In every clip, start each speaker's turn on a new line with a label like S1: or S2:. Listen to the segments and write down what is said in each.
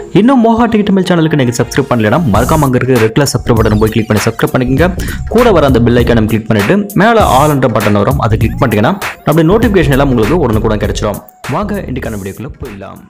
S1: இன்னும் மோகா டிக்கெட் மேல் சேனலுக்கு நீங்கள் சப்ஸ்கிரைப் பண்ணலைன்னா மறக்காம அங்கே இருக்க ரெகுலர் சப்ஸ்கிரைப் பட்டன் போய் கிளிக் பண்ணி சப்ஸ்கிரைப் பண்ணிக்கங்க கூட வர அந்த பெல் ஐக்கான கிளிக் பண்ணிட்டு மேலே ஆல் என்ற பட்டன் வரும் அதை கிளிக் பண்ணிட்டீங்கன்னா நம்மளுடைய நோட்டிஃபிகேஷன் எல்லாம் உங்களுக்கு உடனுக்குடன் கிடைச்சிடும் வாங்க இன்றைக்கான வீடியோக்குள்ள போயிடலாம்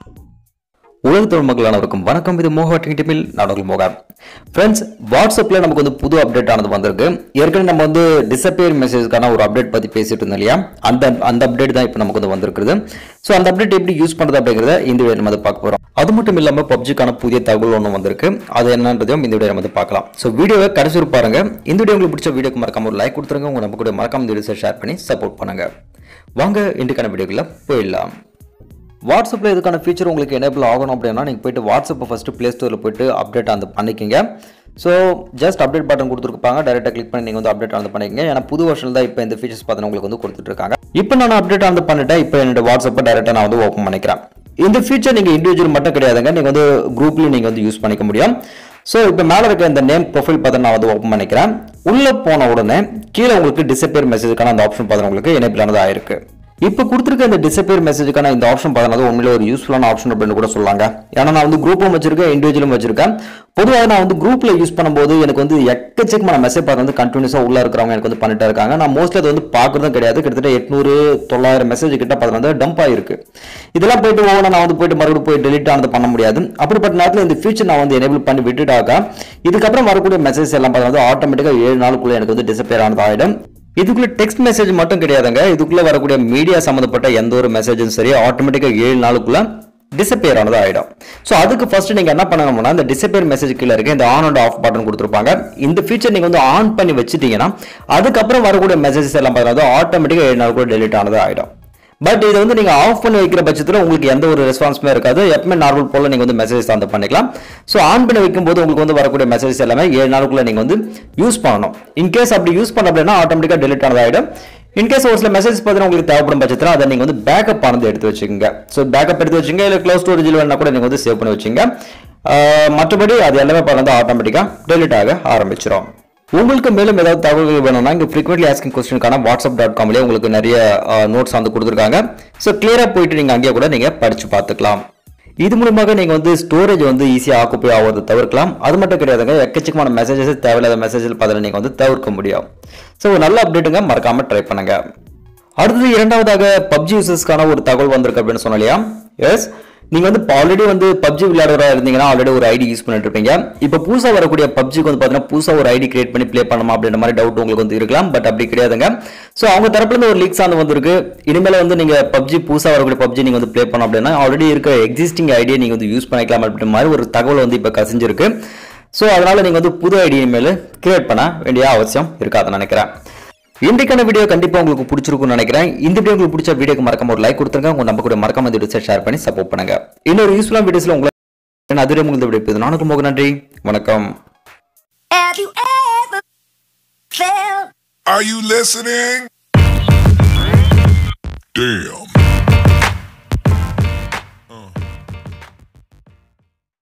S1: உலக தமிழ் மக்கள் அனைவருக்கும் வணக்கம் இது மோகா டிமில் நாடகம் மோகா ஃப்ரெண்ட்ஸ் வாட்ஸ்அப்பில் நமக்கு வந்து புது அப்டேட் ஆனது வந்திருக்கு ஏற்கனவே நம்ம வந்து டிசப்பியர் மெசேஜ்க்கான ஒரு அப்டேட் பற்றி பேசிட்டு இருந்தோம் இல்லையா அந்த அந்த அப்டேட் தான் இப்போ நமக்கு வந்து வந்திருக்குது ஸோ அந்த அப்டேட் எப்படி யூஸ் பண்ணுறது அப்படிங்கிறத இந்த வீடியோ நம்ம வந்து பார்க்க போகிறோம் அது மட்டும் இல்லாமல் பப்ஜிக்கான புதிய தகவல் ஒன்று வந்திருக்கு அது என்னன்றதையும் இந்த வீடியோ நம்ம வந்து பார்க்கலாம் ஸோ வீடியோவை கடைசி வரை பாருங்க இந்த வீடியோ உங்களுக்கு பிடிச்ச வீடியோக்கு மறக்காம ஒரு லைக் கொடுத்துருங்க உங்க நம்ம கூட மறக்காம இந்த வீடியோஸை ஷேர் பண்ணி சப்போர்ட் பண்ணுங்க வாங்க இன்றைக்கான வீடியோக்குள்ள போயிடலாம் வாட்ஸ்அப்பில் இதுக்கான ஃபீச்சர் உங்களுக்கு எனேபிள் ஆகணும் அப்படின்னா நீங்கள் போயிட்டு வாட்ஸ்அப்பை ஃபஸ்ட்டு ப்ளே ஸ்டோரில் போயிட்டு அப்டேட் அந்த பண்ணிக்கிங்க ஸோ ஜஸ்ட் அப்டேட் பட்டன் கொடுத்துருப்பாங்க டேரெக்டாக கிளிக் பண்ணி நீங்கள் வந்து அப்டேட் ஆனது பண்ணிக்கங்க ஏன்னா புது வருஷன் தான் இப்போ இந்த ஃபீச்சர்ஸ் பார்த்தீங்கன்னா உங்களுக்கு வந்து கொடுத்துட்ருக்காங்க இப்போ நான் அப்டேட் ஆனது பண்ணிட்டேன் இப்போ என்னோட வாட்ஸ்அப்பை டேரெக்டாக நான் வந்து ஓப்பன் பண்ணிக்கிறேன் இந்த ஃபீச்சர் நீங்கள் இண்டிவிஜுவல் மட்டும் கிடையாதுங்க நீங்கள் வந்து குரூப்லேயும் நீங்கள் வந்து யூஸ் பண்ணிக்க முடியும் ஸோ இப்போ மேலே இருக்க இந்த நேம் ப்ரொஃபைல் பார்த்து நான் வந்து ஓப்பன் பண்ணிக்கிறேன் உள்ளே போன உடனே கீழே உங்களுக்கு டிசப்பியர் மெசேஜுக்கான அந்த ஆப்ஷன் பார்த்து உங்களுக்கு எனேபிள் ஆனது ஆயிருக்கு இப்போ கொடுத்துருக்க இந்த டிசப்பியர் மெசேஜுக்கான இந்த ஆப்ஷன் பார்த்தீங்கன்னா உண்மையிலே ஒரு யூஸ்ஃபுல்லான ஆப்ஷன் அப்படின்னு கூட சொல்லாங்க ஏன்னா நான் வந்து குரூப்பும் வச்சிருக்கேன் இண்டிவிஜுவலும் வச்சிருக்கேன் பொதுவாக நான் வந்து குரூப்ல யூஸ் பண்ணும்போது எனக்கு வந்து எக்கச்சக்கமான மெசேஜ் பார்த்து வந்து கண்டினியூஸாக உள்ள இருக்கிறவங்க எனக்கு வந்து பண்ணிட்டே இருக்காங்க நான் மோஸ்ட்லி அது வந்து பார்க்கறதும் கிடையாது கிட்டத்தட்ட எட்நூறு தொள்ளாயிரம் மெசேஜ் கிட்ட பார்த்து வந்து டம்ப் ஆயிருக்கு இதெல்லாம் போயிட்டு ஒவ்வொன்றா நான் வந்து போயிட்டு மறுபடியும் போய் டெலிட் ஆனது பண்ண முடியாது அப்படிப்பட்ட நேரத்தில் இந்த ஃபீச்சர் நான் வந்து எனேபிள் பண்ணி விட்டுட்டாக்கா இதுக்கப்புறம் வரக்கூடிய மெசேஜ் எல்லாம் பார்த்து வந்து ஆட்டோமேட்டிக்காக ஏழு நாளுக்குள்ள எனக்கு வந்து டிசப்பியர் ஆனது ஆயிடும் இதுக்குள்ள டெக்ஸ்ட் மெசேஜ் மட்டும் கிடையாதுங்க இதுக்குள்ள வரக்கூடிய மீடியா சம்மந்தப்பட்ட எந்த ஒரு மெசேஜும் சரி ஆட்டோமேட்டிக்காக ஏழு நாளுக்குள்ள டிசப்பியர் ஆனது ஆயிடும் ஸோ அதுக்கு ஃபர்ஸ்ட் நீங்க என்ன பண்ணணும்னா இந்த டிசப்பியர் மெசேஜ் கீழே இருக்க இந்த ஆன் அண்ட் ஆஃப் பட்டன் கொடுத்துருப்பாங்க இந்த ஃபீச்சர் நீங்க வந்து ஆன் பண்ணி வச்சுட்டீங்கன்னா அதுக்கப்புறம் வரக்கூடிய மெசேஜஸ் எல்லாம் பார்த்தா ஆட்டோமேட்டிக்காக ஏழு நாளுக்குள்ள டெலிட் ஆனது ஆயிடும் பட் இதை வந்து நீங்க ஆஃப் பண்ணி வைக்கிற பட்சத்தில் உங்களுக்கு எந்த ஒரு ரெஸ்பான்ஸுமே இருக்காது எப்பவுமே நார்மல் போல நீங்க வந்து மெசேஜ் அந்த பண்ணிக்கலாம் ஸோ ஆன் பண்ணி வைக்கும்போது உங்களுக்கு வந்து வரக்கூடிய மெசேஜ் எல்லாமே ஏழு நாளுக்குள்ள நீங்க வந்து யூஸ் பண்ணணும் இன்கேஸ் அப்படி யூஸ் பண்ண அப்படின்னா ஆட்டோமேட்டிக்காக டெலிட் ஆனதாயிடும் இன்கேஸ் ஒரு சில மெசேஜ் பார்த்தீங்கன்னா உங்களுக்கு தேவைப்படும் பட்சத்தில் அதை நீங்க வந்து பேக்கப் ஆனது எடுத்து வச்சுக்கோங்க ஸோ பேக்கப் எடுத்து வச்சுங்க இல்லை க்ளோஸ் ஸ்டோரேஜில் வேணா கூட நீங்க வந்து சேவ் பண்ணி வச்சுங்க ஆஹ் மற்றபடி அது எல்லாமே பார்த்தா ஆட்டோமேட்டிக்காக டெலிட் ஆக ஆரம்பிச்சிடும் உங்களுக்கு மேலும் ஏதாவது தகவல்கள் வேணும்னா இங்கே ஃப்ரீக்வெண்ட்லி ஆஸ்கிங் கொஸ்டினுக்கான வாட்ஸ்அப் டாட் காம்லேயே உங்களுக்கு நிறைய நோட்ஸ் வந்து கொடுத்துருக்காங்க ஸோ கிளியராக போயிட்டு நீங்கள் அங்கேயே கூட நீங்கள் படித்து பார்த்துக்கலாம் இது மூலமாக நீங்கள் வந்து ஸ்டோரேஜ் வந்து ஈஸியாக ஆக்குப்பை ஆகிறத தவிர்க்கலாம் அது மட்டும் கிடையாதுங்க எக்கச்சக்கமான மெசேஜஸ் தேவையில்லாத மெசேஜில் பார்த்து நீங்கள் வந்து தவிர்க்க முடியும் ஸோ ஒரு நல்ல அப்டேட்டுங்க மறக்காமல் ட்ரை பண்ணுங்க அடுத்தது இரண்டாவதாக பப்ஜி யூசர்ஸ்க்கான ஒரு தகவல் வந்திருக்கு அப்படின்னு சொன்னோம் இல்லையா எஸ் நீங்க வந்து ஆல்ரெடி வந்து பப்ஜி விளையாடுறா இருந்தீங்கன்னா ஆல்ரெடி ஒரு ஐடி யூஸ் பண்ணிட்டு இருப்பீங்க இப்போ புதுசா வரக்கூடிய பப்ஜிக்கு வந்து பாத்தீங்கன்னா புதுசா ஒரு ஐடி கிரியேட் பண்ணி ப்ளே பண்ணணுமா அப்படின்ற மாதிரி டவுட் உங்களுக்கு வந்து இருக்கலாம் பட் அப்படி கிடையாதுங்க ஸோ அவங்க தரப்புல இருந்து ஒரு லீக்ஸ் ஆனது வந்திருக்கு இனிமேல் வந்து நீங்க பப்ஜி புதுசா வரக்கூடிய பப்ஜி நீங்க வந்து ப்ளே பண்ணோம் அப்படின்னா ஆல்ரெடி இருக்க எக்ஸிஸ்டிங் ஐடியை நீங்க வந்து யூஸ் பண்ணிக்கலாம் அப்படின்ற மாதிரி ஒரு தகவல் வந்து இப்போ கசிஞ்சிருக்கு ஸோ அதனால நீங்க வந்து புது ஐடி இனிமேல் கிரியேட் பண்ண வேண்டிய அவசியம் இருக்காதுன்னு நினைக்கிறேன் இன்றைக்கான வீடியோ கண்டிப்பா உங்களுக்கு பிடிச்சிருக்கும்னு நினைக்கிறேன் இந்த வீடியோ உங்களுக்கு பிடிச்ச வீடியோக்கு மறக்காம ஒரு லைக் கொடுத்துருங்க உங்க நம்ம கூட மறக்காம இந்த வீடியோ ஷேர் பண்ணி சப்போர்ட் பண்ணுங்க இன்னொரு யூஸ்ஃபுல்லான வீடியோஸ்ல உங்களை அதுவே உங்களுக்கு வீடியோ நானுக்கு ரொம்ப நன்றி வணக்கம்
S2: Have you ever felt
S3: Are you listening? Damn.